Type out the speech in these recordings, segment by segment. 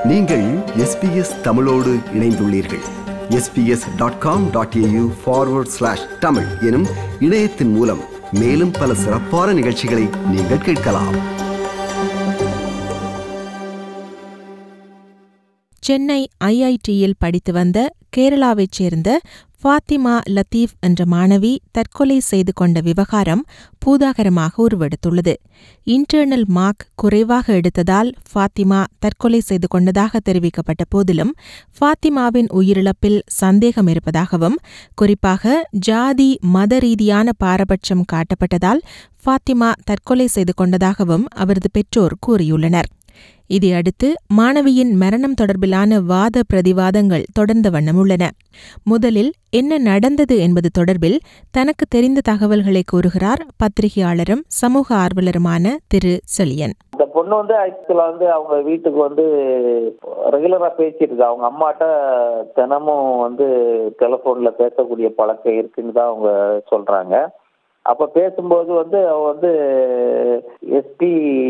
நீங்கள் எஸ்பிஎஸ் தமிழோடு இணைந்துள்ளீர்கள் SBS dot com dot AU forward slash Tamil எனும் இணையத்தின் மூலம் மேலும் பல சிறப்பான நிகழ்ச்சிகளை நீங்கள் கேட்கலாம் சென்னை ஐஐடியில் படித்து வந்த கேரளாவைச் சேர்ந்த ஃபாத்திமா லத்தீப் என்ற மாணவி தற்கொலை செய்து கொண்ட விவகாரம் பூதாகரமாக உருவெடுத்துள்ளது இன்டர்னல் மார்க் குறைவாக எடுத்ததால் ஃபாத்திமா தற்கொலை செய்து கொண்டதாக தெரிவிக்கப்பட்ட போதிலும் ஃபாத்திமாவின் உயிரிழப்பில் சந்தேகம் இருப்பதாகவும் குறிப்பாக ஜாதி மத ரீதியான பாரபட்சம் காட்டப்பட்டதால் ஃபாத்திமா தற்கொலை செய்து கொண்டதாகவும் அவரது பெற்றோர் கூறியுள்ளனர் இதையடுத்து மாணவியின் மரணம் தொடர்பிலான வாத பிரதிவாதங்கள் தொடர்ந்த வண்ணம் உள்ளன முதலில் என்ன நடந்தது என்பது தொடர்பில் தனக்கு தெரிந்த தகவல்களை கூறுகிறார் பத்திரிகையாளரும் சமூக ஆர்வலருமான திரு செலியன் இந்த பொண்ணு வந்து ஆக்சுவலா வந்து அவங்க வீட்டுக்கு வந்து ரெகுலரா பேசிட்டு இருக்கா அவங்க அம்மாட்ட தினமும் வந்து டெலிஃபோன்ல பேசக்கூடிய பழக்கம் இருக்குன்னு தான் அவங்க சொல்றாங்க அப்ப பேசும்போது வந்து அவ வந்து எஸ்பி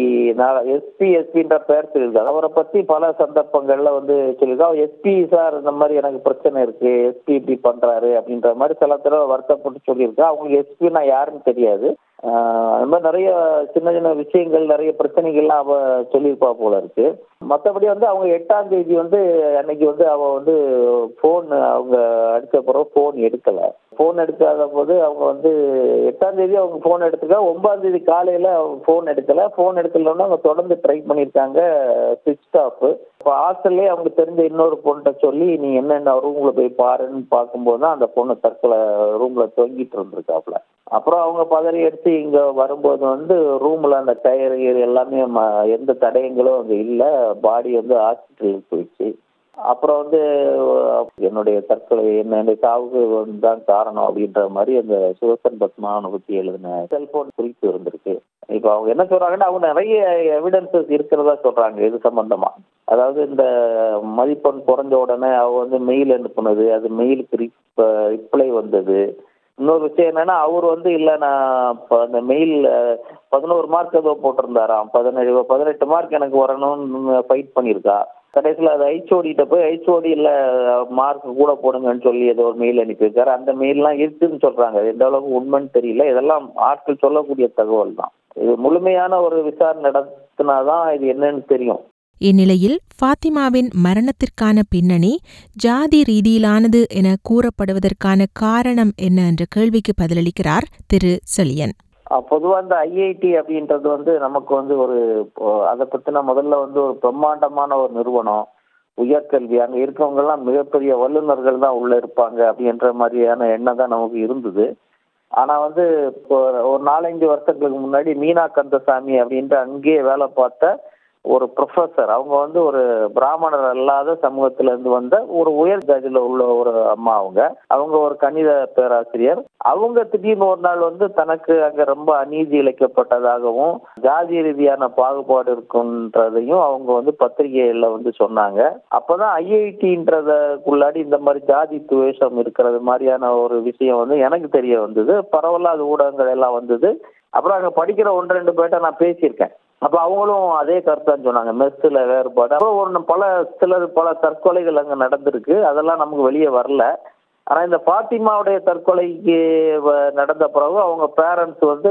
எஸ்பி எஸ்பின்ற பேர் சொல்லியிருக்காங்க அவரை பத்தி பல சந்தர்ப்பங்கள்ல வந்து சொல்லியிருக்கா எஸ்பி சார் இந்த மாதிரி எனக்கு பிரச்சனை இருக்கு எஸ்பி இப்படி பண்றாரு அப்படின்ற மாதிரி சில தடவை வருத்தப்பட்டு சொல்லியிருக்கா அவங்களுக்கு எஸ்பி நான் யாருன்னு தெரியாது அது மாதிரி நிறைய சின்ன சின்ன விஷயங்கள் நிறைய பிரச்சனைகள்லாம் அவ சொல்லியிருப்பா போல இருக்கு மற்றபடி வந்து அவங்க எட்டாம் தேதி வந்து அன்னைக்கு வந்து அவ வந்து ஃபோன் அவங்க அடித்த பிறகு ஃபோன் எடுக்கல ஃபோன் எடுக்காத போது அவங்க வந்து எட்டாம் தேதி அவங்க ஃபோன் எடுத்துக்கா ஒன்பதாம் தேதி காலையில அவங்க ஃபோன் எடுக்கல ஃபோன் எடுக்கலன்னா அவங்க தொடர்ந்து ட்ரை பண்ணியிருக்காங்க சுவிட்ச் ஆஃப் இப்போ ஹாஸ்டல்லே அவங்க தெரிஞ்ச இன்னொரு பொண்ணுகிட்ட சொல்லி நீ என்னென்ன ரூம்ல போய் பாருன்னு பார்க்கும்போது தான் அந்த பொண்ணு தற்கொலை ரூம்ல தொங்கிட்டு இருந்திருக்காப்ல அப்புறம் அவங்க பதறி அடிச்சு இங்க வரும்போது வந்து ரூம்ல அந்த டயர் எல்லாமே எந்த தடயங்களும் அங்கே இல்லை பாடி வந்து ஹாஸ்பிட்டலுக்கு போயிடுச்சு அப்புறம் வந்து என்னுடைய தற்கொலை என்ன சாவுக்கு தான் காரணம் அப்படின்ற மாதிரி அந்த சுதர்சன் பத்மாவனை பத்தி எழுதின செல்போன் குறிப்பு இருந்திருக்கு இப்போ அவங்க என்ன சொல்றாங்கன்னா அவங்க நிறைய எவிடன்சஸ் இருக்கிறதா சொல்றாங்க இது சம்பந்தமா அதாவது இந்த மதிப்பெண் குறைஞ்ச உடனே அவ வந்து மெயில் அனுப்புனது அது மெயிலுக்கு ரிப்ளை வந்தது இன்னொரு விஷயம் என்னன்னா அவர் வந்து இல்லை நான் இப்போ அந்த மெயில் பதினோரு மார்க் ஏதோ போட்டிருந்தாராம் பதினேழு பதினெட்டு மார்க் எனக்கு வரணும்னு ஃபைட் பண்ணியிருக்கா கடைசியில் அது ஐச்சோடிகிட்ட போய் ஐச்சோடி இல்லை மார்க் கூட போடுங்கன்னு சொல்லி ஏதோ ஒரு மெயில் அனுப்பியிருக்காரு அந்த மெயில்லாம் இருக்குன்னு சொல்றாங்க எந்த அளவுக்கு உண்மைன்னு தெரியல இதெல்லாம் ஆட்கள் சொல்லக்கூடிய தகவல் தான் இது முழுமையான ஒரு விசாரணை நடத்தினாதான் இது என்னன்னு தெரியும் இந்நிலையில் ஃபாத்திமாவின் மரணத்திற்கான பின்னணி ஜாதி ரீதியிலானது என கூறப்படுவதற்கான காரணம் என்ன என்ற கேள்விக்கு பதிலளிக்கிறார் திரு செலியன் பொதுவாக இந்த ஐஐடி அப்படின்றது வந்து நமக்கு வந்து ஒரு அதை பற்றின முதல்ல வந்து ஒரு பிரம்மாண்டமான ஒரு நிறுவனம் உயர்கல்வி அங்கே இருக்கவங்கெல்லாம் மிகப்பெரிய வல்லுநர்கள் தான் உள்ள இருப்பாங்க அப்படின்ற மாதிரியான எண்ணம் தான் நமக்கு இருந்தது ஆனால் வந்து இப்போ ஒரு நாலஞ்சு வருஷங்களுக்கு முன்னாடி மீனா கந்தசாமி அப்படின்ட்டு அங்கேயே வேலை பார்த்த ஒரு ப்ரொஃபஸர் அவங்க வந்து ஒரு பிராமணர் அல்லாத சமூகத்துல இருந்து வந்த ஒரு உயர் ஜாதியில உள்ள ஒரு அம்மா அவங்க அவங்க ஒரு கணித பேராசிரியர் அவங்க திடீர்னு ஒரு நாள் வந்து தனக்கு அங்க ரொம்ப அநீதி இழைக்கப்பட்டதாகவும் ஜாதி ரீதியான பாகுபாடு இருக்குன்றதையும் அவங்க வந்து பத்திரிகையில வந்து சொன்னாங்க அப்பதான் ஐஐடின்றதுக்குள்ளாடி இந்த மாதிரி ஜாதி துவேஷம் இருக்கிறது மாதிரியான ஒரு விஷயம் வந்து எனக்கு தெரிய வந்தது பரவலா அது ஊடகங்கள் எல்லாம் வந்தது அப்புறம் அங்க படிக்கிற ஒன்று ரெண்டு பேர்ட்ட நான் பேசியிருக்கேன் அப்போ அவங்களும் அதே கருத்தான் சொன்னாங்க மெஸ்ஸில் வேறுபாடு அப்புறம் ஒரு பல சிலர் பல தற்கொலைகள் அங்கே நடந்திருக்கு அதெல்லாம் நமக்கு வெளியே வரல ஆனால் இந்த பாத்திமாவுடைய தற்கொலைக்கு நடந்த பிறகு அவங்க பேரண்ட்ஸ் வந்து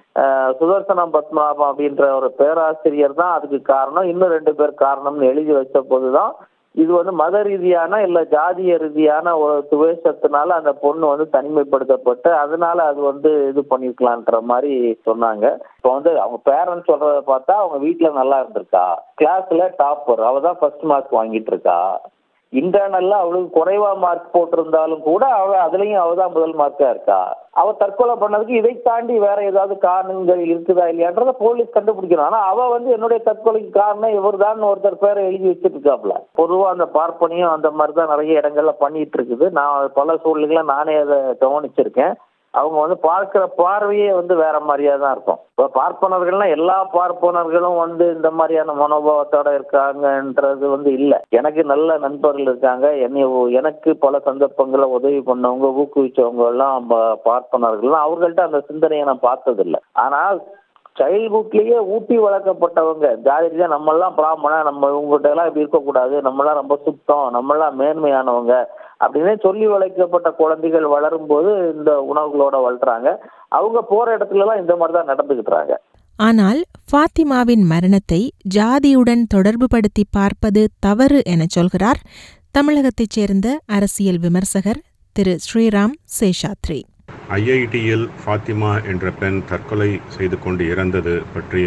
சுதர்சனம் பத்மநாபம் அப்படின்ற ஒரு பேராசிரியர் தான் அதுக்கு காரணம் இன்னும் ரெண்டு பேர் காரணம்னு எழுதி வச்ச போது தான் இது வந்து மத ரீதியான இல்ல ஜாதிய ரீதியான ஒரு துவேஷத்தினால அந்த பொண்ணு வந்து தனிமைப்படுத்தப்பட்டு அதனால அது வந்து இது பண்ணிருக்கலான்ற மாதிரி சொன்னாங்க இப்போ வந்து அவங்க பேரண்ட்ஸ் சொல்றத பார்த்தா அவங்க வீட்டுல நல்லா இருந்திருக்கா கிளாஸ்ல டாப்பர் அவ தான் ஃபர்ஸ்ட் மார்க் வாங்கிட்டு இருக்கா இன்டர்னல்ல அவளுக்கு குறைவா மார்க் போட்டிருந்தாலும் கூட அவ அதுலயும் அவ தான் முதல் மார்க்கா இருக்கா அவ தற்கொலை பண்ணதுக்கு இதை தாண்டி வேற ஏதாவது காரணங்கள் இருக்குதா இல்லையான்றத போலீஸ் கண்டுபிடிக்கணும் ஆனா அவ வந்து என்னுடைய தற்கொலைக்கு காரணம் இவர் தான் ஒருத்தர் பேரை எழுதி வச்சுட்டு இருக்காப்ல பொதுவா அந்த பார்ப்பனையும் அந்த மாதிரி தான் நிறைய இடங்கள்ல பண்ணிட்டு இருக்குது நான் பல சூழ்நிலைகளை நானே அதை கவனிச்சிருக்கேன் அவங்க வந்து பார்க்கிற பார்வையே வந்து வேற மாதிரியா தான் இருக்கும் இப்போ பார்ப்பனர்கள்னா எல்லா பார்ப்பனர்களும் வந்து இந்த மாதிரியான மனோபாவத்தோட இருக்காங்கன்றது வந்து இல்லை எனக்கு நல்ல நண்பர்கள் இருக்காங்க என்னை எனக்கு பல சந்தர்ப்பங்களில் உதவி பண்ணவங்க ஊக்குவிச்சவங்க எல்லாம் பார்ப்பனர்கள்லாம் அவர்கள்ட்ட அந்த சிந்தனையை நான் பார்த்ததில்லை ஆனால் சைல்ட்ஹுட்லயே ஊட்டி வளர்க்கப்பட்டவங்க ஜாதி ரீதியா நம்மெல்லாம் பிராமண நம்ம இவங்ககிட்ட எல்லாம் இப்படி இருக்கக்கூடாது நம்மெல்லாம் ரொம்ப சுத்தம் நம்மெல்லாம் மேன்மையானவங்க அப்படின்னே சொல்லி வளர்க்கப்பட்ட குழந்தைகள் வளரும்போது இந்த உணவுகளோட வளர்த்துறாங்க அவங்க போற இடத்துல எல்லாம் இந்த மாதிரி தான் நடந்துக்கிட்டுறாங்க ஆனால் ஃபாத்திமாவின் மரணத்தை ஜாதியுடன் தொடர்புபடுத்தி பார்ப்பது தவறு எனச் சொல்கிறார் தமிழகத்தைச் சேர்ந்த அரசியல் விமர்சகர் திரு ஸ்ரீராம் சேஷாத்ரி ஐஐடியில் ஃபாத்திமா என்ற பெண் தற்கொலை செய்து கொண்டு இறந்தது பற்றிய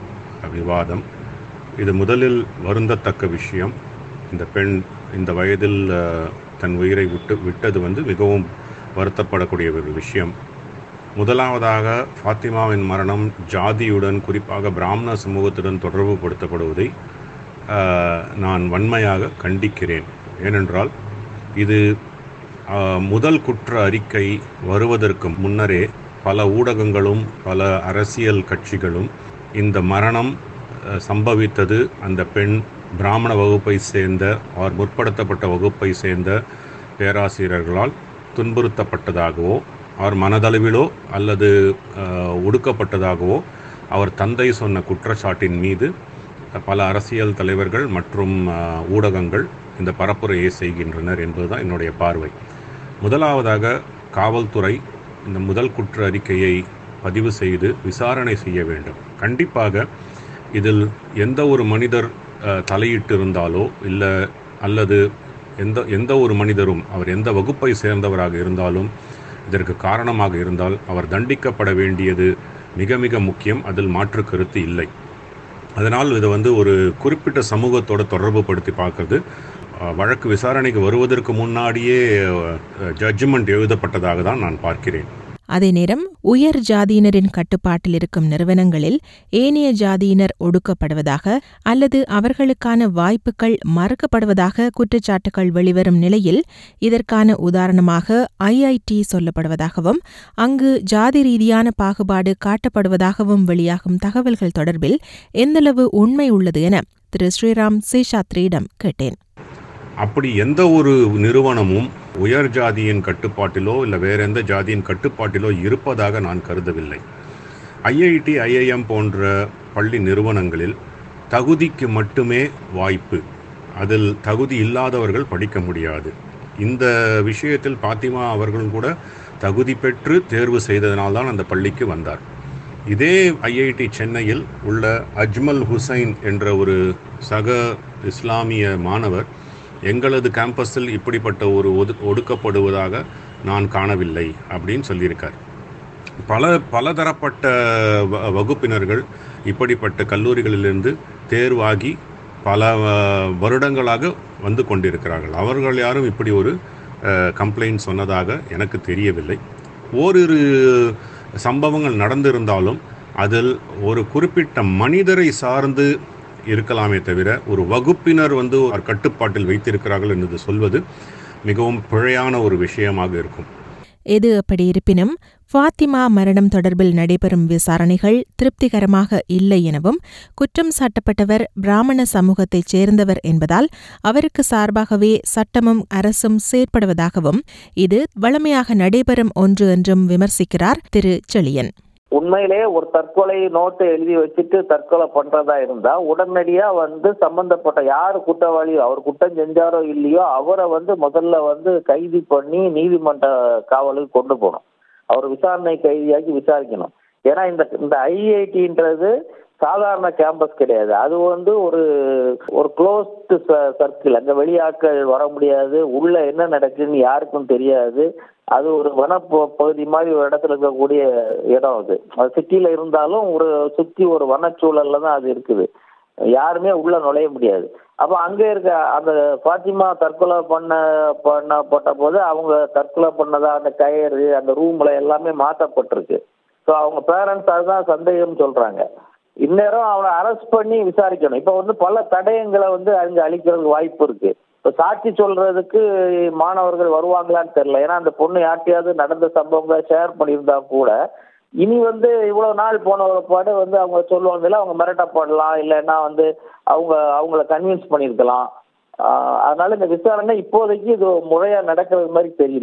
விவாதம் இது முதலில் வருந்தத்தக்க விஷயம் இந்த பெண் இந்த வயதில் அஹ், தன் உயிரை விட்டு விட்டது வந்து மிகவும் வருத்தப்படக்கூடிய ஒரு விஷயம் முதலாவதாக ஃபாத்திமாவின் மரணம் ஜாதியுடன் குறிப்பாக பிராமண சமூகத்துடன் தொடர்பு படுத்தப்படுவதை அஹ், நான் வன்மையாக கண்டிக்கிறேன் ஏனென்றால் இது அஹ், முதல் குற்ற அறிக்கை வருவதற்கு முன்னரே பல ஊடகங்களும் பல அரசியல் கட்சிகளும் இந்த மரணம் அஹ், சம்பவித்தது அந்த பெண் பிராமண வகுப்பை சேர்ந்த அவர் முற்படுத்தப்பட்ட வகுப்பை சேர்ந்த பேராசிரியர்களால் துன்புறுத்தப்பட்டதாகவோ அவர் மனதளவிலோ அல்லது அஹ், ஒடுக்கப்பட்டதாகவோ அவர் தந்தை சொன்ன குற்றச்சாட்டின் மீது பல அரசியல் தலைவர்கள் மற்றும் அஹ், ஊடகங்கள் இந்த பரப்புரையை செய்கின்றனர் என்பதுதான் என்னுடைய பார்வை முதலாவதாக காவல்துறை இந்த முதல் குற்ற அறிக்கையை பதிவு செய்து விசாரணை செய்ய வேண்டும் கண்டிப்பாக இதில் எந்த ஒரு மனிதர் அஹ், தலையிட்டிருந்தாலோ இல்லை அல்லது எந்த எந்த ஒரு மனிதரும் அவர் எந்த வகுப்பை சேர்ந்தவராக இருந்தாலும் இதற்கு காரணமாக இருந்தால் அவர் தண்டிக்கப்பட வேண்டியது மிக மிக முக்கியம் அதில் மாற்று கருத்து இல்லை அதனால் இது வந்து ஒரு குறிப்பிட்ட சமூகத்தோட தொடர்பு படுத்தி பார்க்கறது அஹ், வழக்கு விசாரணைக்கு வருவதற்கு முன்னாடியே ஜட்ஜ்மெண்ட் எழுதப்பட்டதாக தான் நான் பார்க்கிறேன் அதே நேரம் உயர் ஜாதியினரின் கட்டுப்பாட்டில் இருக்கும் நிறுவனங்களில் ஏனைய ஜாதியினர் ஒடுக்கப்படுவதாக அல்லது அவர்களுக்கான வாய்ப்புகள் மறுக்கப்படுவதாக குற்றச்சாட்டுகள் வெளிவரும் நிலையில் இதற்கான உதாரணமாக ஐஐடி சொல்லப்படுவதாகவும் அங்கு ஜாதி ரீதியான பாகுபாடு காட்டப்படுவதாகவும் வெளியாகும் தகவல்கள் தொடர்பில் எந்தளவு உண்மை உள்ளது என திரு ஸ்ரீராம் சேஷாத்ரியிடம் கேட்டேன் அப்படி எந்த ஒரு நிறுவனமும் உயர் ஜாதியின் கட்டுப்பாட்டிலோ இல்லை வேற எந்த ஜாதியின் கட்டுப்பாட்டிலோ இருப்பதாக நான் கருதவில்லை ஐஐடி ஐஐஎம் போன்ற பள்ளி நிறுவனங்களில் தகுதிக்கு மட்டுமே வாய்ப்பு அதில் தகுதி இல்லாதவர்கள் படிக்க முடியாது இந்த விஷயத்தில் பாத்திமா அவர்களும் கூட தகுதி பெற்று தேர்வு செய்ததனால்தான் அந்த பள்ளிக்கு வந்தார் இதே ஐஐடி சென்னையில் உள்ள அஜ்மல் ஹுசைன் என்ற ஒரு சக இஸ்லாமிய மாணவர் எங்களது கேம்பஸில் இப்படிப்பட்ட ஒரு ஒது ஒடுக்கப்படுவதாக நான் காணவில்லை அப்படின்னு சொல்லியிருக்கார் பல பலதரப்பட்ட வ- வகுப்பினர்கள் இப்படிப்பட்ட கல்லூரிகளிலிருந்து தேர்வாகி பல அஹ், வருடங்களாக வந்து கொண்டிருக்கிறார்கள் அவர்கள் யாரும் இப்படி ஒரு கம்ப்ளைண்ட் சொன்னதாக எனக்கு தெரியவில்லை ஓரிரு சம்பவங்கள் நடந்திருந்தாலும் அதில் ஒரு குறிப்பிட்ட மனிதரை சார்ந்து இருக்கலாமே தவிர ஒரு வகுப்பினர் வந்து ஒரு கட்டுப்பாட்டில் வைத்திருக்கிறார்கள் என்று சொல்வது மிகவும் பிழையான ஒரு விஷயமாக இருக்கும் எது அப்படி இருப்பினும் ஃபாத்திமா மரணம் தொடர்பில் நடைபெறும் விசாரணைகள் திருப்திகரமாக இல்லை எனவும் குற்றம் சாட்டப்பட்டவர் பிராமண சமூகத்தைச் சேர்ந்தவர் என்பதால் அவருக்கு சார்பாகவே சட்டமும் அரசும் செயற்படுவதாகவும் இது வழமையாக நடைபெறும் ஒன்று என்றும் விமர்சிக்கிறார் திரு செழியன் உண்மையிலேயே ஒரு தற்கொலை நோட்டு எழுதி வச்சுட்டு தற்கொலை பண்றதா இருந்தா உடனடியா வந்து சம்பந்தப்பட்ட யார் குற்றவாளி அவர் குற்றம் செஞ்சாரோ இல்லையோ அவரை வந்து முதல்ல வந்து கைது பண்ணி நீதிமன்ற காவலுக்கு கொண்டு போகணும் அவர் விசாரணை கைதியாக்கி விசாரிக்கணும் ஏன்னா இந்த இந்த ஐஐடின்றது சாதாரண கேம்பஸ் கிடையாது அது வந்து ஒரு ஒரு க்ளோஸ்டு சர்க்கிள் அங்க வெளியாட்கள் வர முடியாது உள்ள என்ன நடக்குதுன்னு யாருக்கும் தெரியாது அது ஒரு வன ப- பகுதி மாதிரி ஒரு இடத்துல இருக்கக்கூடிய இடம் அது அது சிட்டியில இருந்தாலும் ஒரு சுத்தி ஒரு வனச்சூழல்ல தான் அது இருக்குது யாருமே உள்ள நுழைய முடியாது அப்ப அங்க இருக்க அந்த பாத்திமா தற்கொலை பண்ண பண்ணப்பட்ட போது அவங்க தற்கொலை பண்ணதா அந்த கயிறு அந்த ரூம்ல எல்லாமே மாற்றப்பட்டிருக்கு ஸோ அவங்க பேரண்ட்ஸ் அதுதான் சந்தேகம் சொல்றாங்க இந்நேரம் அவனை அரெஸ்ட் பண்ணி விசாரிக்கணும் இப்போ வந்து பல தடயங்களை வந்து அங்க அழிக்கிறதுக்கு வாய்ப்பு இருக்கு இப்போ சாட்சி சொல்றதுக்கு மாணவர்கள் வருவாங்களான்னு தெரியல ஏன்னா அந்த பொண்ணு யார்ட்டையாவது நடந்த சம்பவங்களை ஷேர் பண்ணியிருந்தா கூட இனி வந்து இவ்வளவு நாள் போன பாடு வந்து அவங்க சொல்லுவாங்கல்ல அவங்க மிரட்டப்படலாம் இல்லைன்னா வந்து அவங்க அவங்கள கன்வின்ஸ் பண்ணியிருக்கலாம் ஆஹ் அதனால இந்த விசாரணை இப்போதைக்கு இது முறையா நடக்கிறது மாதிரி தெரியல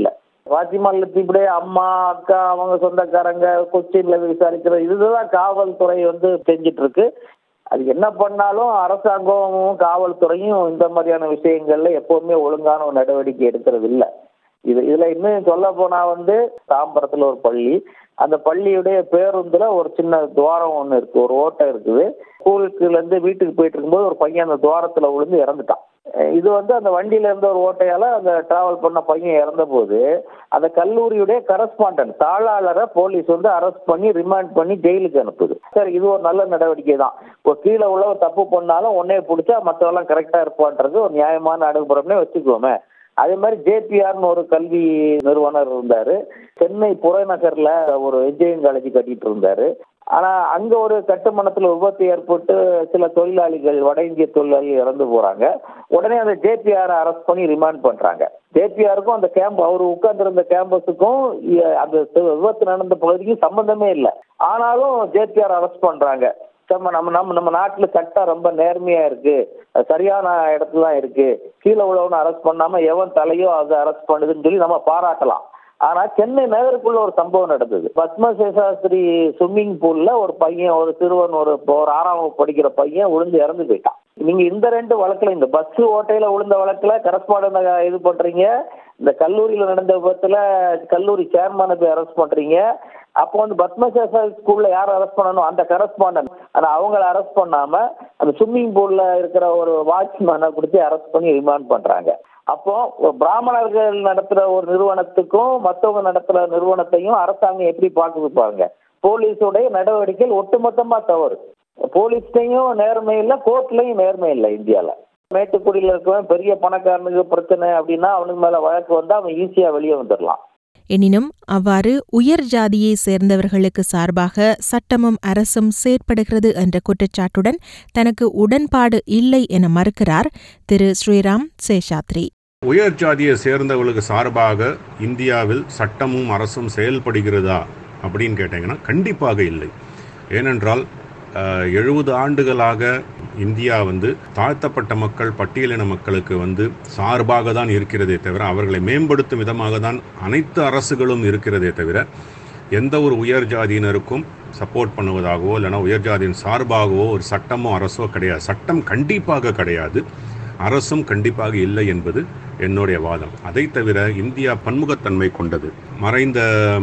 பாத்திமா லத்தீப்புடைய அம்மா அக்கா அவங்க சொந்தக்காரங்க கொச்சின்ல விசாரிக்கிறது இதுதான் காவல்துறை வந்து செஞ்சிட்டு இருக்கு அது என்ன பண்ணாலும் அரசாங்கமும் காவல்துறையும் இந்த மாதிரியான விஷயங்கள்ல எப்பவுமே ஒழுங்கான ஒரு நடவடிக்கை எடுக்கிறது இல்லை இது இதுல இன்னும் சொல்ல போனா வந்து தாம்பரத்துல ஒரு பள்ளி அந்த பள்ளியுடைய பேருந்துல ஒரு சின்ன துவாரம் ஒன்று இருக்கு ஒரு ஓட்டை இருக்குது ஸ்கூலுக்குல இருந்து வீட்டுக்கு போயிட்டு இருக்கும்போது ஒரு பையன் அந்த துவாரத்துல விழுந்து இறந்துட்டான் இது வந்து அந்த வண்டியில இருந்த ஒரு ஓட்டையால அந்த டிராவல் பண்ண பையன் இறந்த போது அந்த கல்லூரியுடைய கரஸ்பாண்டன்ட் தாளாளரை போலீஸ் வந்து அரெஸ்ட் பண்ணி ரிமாண்ட் பண்ணி ஜெயிலுக்கு அனுப்புது சரி இது ஒரு நல்ல நடவடிக்கை தான் இப்போ கீழே உள்ள தப்பு பண்ணாலும் உடனே பிடிச்சா மற்றவெல்லாம் கரெக்டா இருப்பான்றது ஒரு நியாயமான அணுகுமுறைனே வச்சுக்கோமே அதே மாதிரி ஜேபிஆர்னு ஒரு கல்வி நிறுவனர் இருந்தாரு சென்னை புறநகர்ல ஒரு இன்ஜினியரிங் காலேஜ் கட்டிட்டு இருந்தாரு ஆனா அங்க ஒரு கட்டுமானத்துல விபத்து ஏற்பட்டு சில தொழிலாளிகள் வட இந்திய தொழிலாளிகள் இறந்து போறாங்க உடனே அந்த ஜேபிஆர் அரெஸ்ட் பண்ணி ரிமாண்ட் பண்றாங்க ஜேபிஆருக்கும் அந்த கேம்ப் அவர் உட்கார்ந்திருந்த கேம்பஸுக்கும் அந்த விபத்து நடந்த பகுதிக்கும் சம்பந்தமே இல்லை ஆனாலும் ஜேபிஆர் அரெஸ்ட் பண்றாங்க நம்ம நம்ம நம்ம நம்ம நாட்டுல சட்டம் ரொம்ப நேர்மையா இருக்கு சரியான இடத்துல தான் இருக்கு கீழே உள்ளவனை அரெஸ்ட் பண்ணாம எவன் தலையோ அதை அரெஸ்ட் பண்ணுதுன்னு சொல்லி நம்ம பாராட்டலாம் ஆனா சென்னை நகருக்குள்ள ஒரு சம்பவம் நடந்தது பத்மசேஷாஸ்திரி ஸ்விம்மிங் பூல்ல ஒரு பையன் ஒரு சிறுவன் ஒரு ஒரு ஆறாம் வகுப்பு படிக்கிற பையன் விழுந்து இறந்து போயிட்டான் நீங்க இந்த ரெண்டு வழக்குல இந்த பஸ் ஓட்டையில விழுந்த வழக்குல கரஸ்பாண்டன் இது பண்றீங்க இந்த கல்லூரியில நடந்த விபத்துல கல்லூரி சேர்மனை போய் அரெஸ்ட் பண்றீங்க அப்போ வந்து பத்மசேஷா ஸ்கூல்ல யார் அரெஸ்ட் பண்ணணும் அந்த கரஸ்பாண்டன் ஆனா அவங்கள அரெஸ்ட் பண்ணாம அந்த ஸ்விம்மிங் பூல்ல இருக்கிற ஒரு வாட்ச்மேனை கொடுத்து அரெஸ்ட் பண்ணி ரிமாண்ட் பண்றாங்க அப்போ பிராமணர்கள் நடத்துற ஒரு நிறுவனத்துக்கும் மற்றவங்க நடத்துற நிறுவனத்தையும் அரசாங்கம் எப்படி பார்க்குது பாருங்க போலீஸுடைய நடவடிக்கைகள் ஒட்டுமொத்தமா தவறு போலீஸ்லையும் நேர்மை இல்லை கோர்ட்லையும் நேர்மை இல்லை இந்தியால மேட்டுக்குடியில் இருக்கவன் பெரிய பணக்காரனுக்கு பிரச்சனை அப்படின்னா அவனுக்கு மேல வழக்கு வந்தா அவன் ஈஸியா வெளியே வந்துடலாம் எனினும் அவ்வாறு உயர் ஜாதியை சேர்ந்தவர்களுக்கு சார்பாக சட்டமும் அரசும் செயற்படுகிறது என்ற குற்றச்சாட்டுடன் தனக்கு உடன்பாடு இல்லை என மறுக்கிறார் திரு ஸ்ரீராம் சேஷாத்ரி உயர் ஜாதியை சேர்ந்தவர்களுக்கு சார்பாக இந்தியாவில் சட்டமும் அரசும் செயல்படுகிறதா அப்படின்னு கேட்டிங்கன்னா கண்டிப்பாக இல்லை ஏனென்றால் எழுபது ஆண்டுகளாக இந்தியா வந்து தாழ்த்தப்பட்ட மக்கள் பட்டியலின மக்களுக்கு வந்து சார்பாக தான் இருக்கிறதே தவிர அவர்களை மேம்படுத்தும் விதமாக தான் அனைத்து அரசுகளும் இருக்கிறதே தவிர எந்த ஒரு உயர் ஜாதியினருக்கும் சப்போர்ட் பண்ணுவதாகவோ இல்லைனா உயர் ஜாதியின் சார்பாகவோ ஒரு சட்டமோ அரசோ கிடையாது சட்டம் கண்டிப்பாக கிடையாது அரசும் கண்டிப்பாக இல்லை என்பது என்னுடைய வாதம் அதை தவிர இந்தியா பன்முகத்தன்மை கொண்டது மறைந்த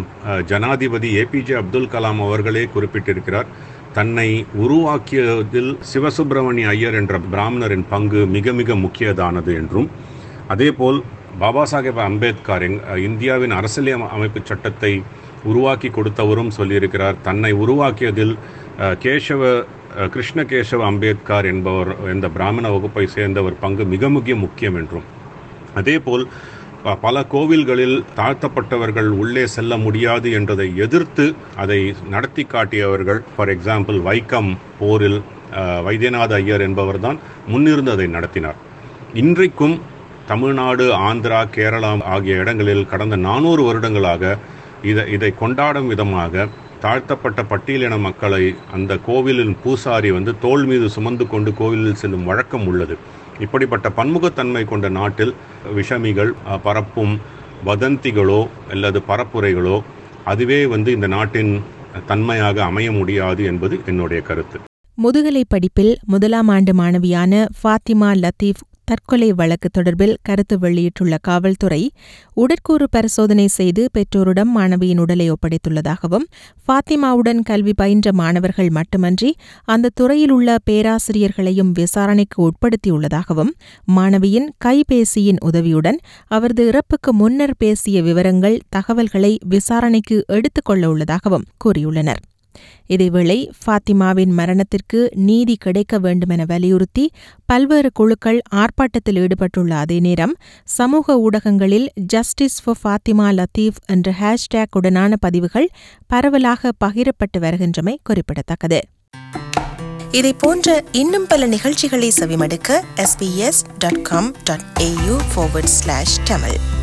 ஜனாதிபதி ஏபிஜே அப்துல் கலாம் அவர்களே குறிப்பிட்டிருக்கிறார் தன்னை உருவாக்கியதில் சிவசுப்பிரமணிய ஐயர் என்ற பிராமணரின் பங்கு மிக மிக முக்கியதானது என்றும் அதேபோல் பாபா சாஹேப் அம்பேத்கர் எங் இந்தியாவின் அரசியல் அமைப்பு சட்டத்தை உருவாக்கி கொடுத்தவரும் சொல்லியிருக்கிறார் தன்னை உருவாக்கியதில் கேசவ கிருஷ்ணகேசவ அம்பேத்கர் என்பவர் இந்த பிராமண வகுப்பை சேர்ந்தவர் பங்கு மிக மிக முக்கியம் என்றும் அதேபோல் பல கோவில்களில் தாழ்த்தப்பட்டவர்கள் உள்ளே செல்ல முடியாது என்றதை எதிர்த்து அதை நடத்தி காட்டியவர்கள் ஃபார் எக்ஸாம்பிள் வைக்கம் போரில் வைத்தியநாத ஐயர் என்பவர் தான் முன்னிருந்து அதை நடத்தினார் இன்றைக்கும் தமிழ்நாடு ஆந்திரா கேரளா ஆகிய இடங்களில் கடந்த நானூறு வருடங்களாக இதை இதை கொண்டாடும் விதமாக தாழ்த்தப்பட்ட பட்டியலின மக்களை அந்த கோவிலின் பூசாரி வந்து தோல் மீது சுமந்து கொண்டு கோவிலில் செல்லும் வழக்கம் உள்ளது இப்படிப்பட்ட பன்முகத்தன்மை கொண்ட நாட்டில் விஷமிகள் பரப்பும் வதந்திகளோ அல்லது பரப்புரைகளோ அதுவே வந்து இந்த நாட்டின் தன்மையாக அமைய முடியாது என்பது என்னுடைய கருத்து முதுகலை படிப்பில் முதலாம் ஆண்டு மாணவியான ஃபாத்திமா லத்தீப் தற்கொலை வழக்கு தொடர்பில் கருத்து வெளியிட்டுள்ள காவல்துறை உடற்கூறு பரிசோதனை செய்து பெற்றோரிடம் மாணவியின் உடலை ஒப்படைத்துள்ளதாகவும் ஃபாத்திமாவுடன் கல்வி பயின்ற மாணவர்கள் மட்டுமன்றி அந்த துறையில் உள்ள பேராசிரியர்களையும் விசாரணைக்கு உட்படுத்தியுள்ளதாகவும் மாணவியின் கைபேசியின் உதவியுடன் அவரது இறப்புக்கு முன்னர் பேசிய விவரங்கள் தகவல்களை விசாரணைக்கு எடுத்துக் கொள்ள உள்ளதாகவும் கூறியுள்ளனர் இதேவேளை ஃபாத்திமாவின் மரணத்திற்கு நீதி கிடைக்க வேண்டுமென வலியுறுத்தி பல்வேறு குழுக்கள் ஆர்ப்பாட்டத்தில் ஈடுபட்டுள்ள அதே நேரம் சமூக ஊடகங்களில் ஜஸ்டிஸ் ஃபார் ஃபாத்திமா லத்தீப் என்ற ஹேஷ்டேக் உடனான பதிவுகள் பரவலாக பகிரப்பட்டு வருகின்றமை குறிப்பிடத்தக்கது இதை போன்ற இன்னும் பல நிகழ்ச்சிகளை செவிமடுக்க SBS dot com dot AU Tamil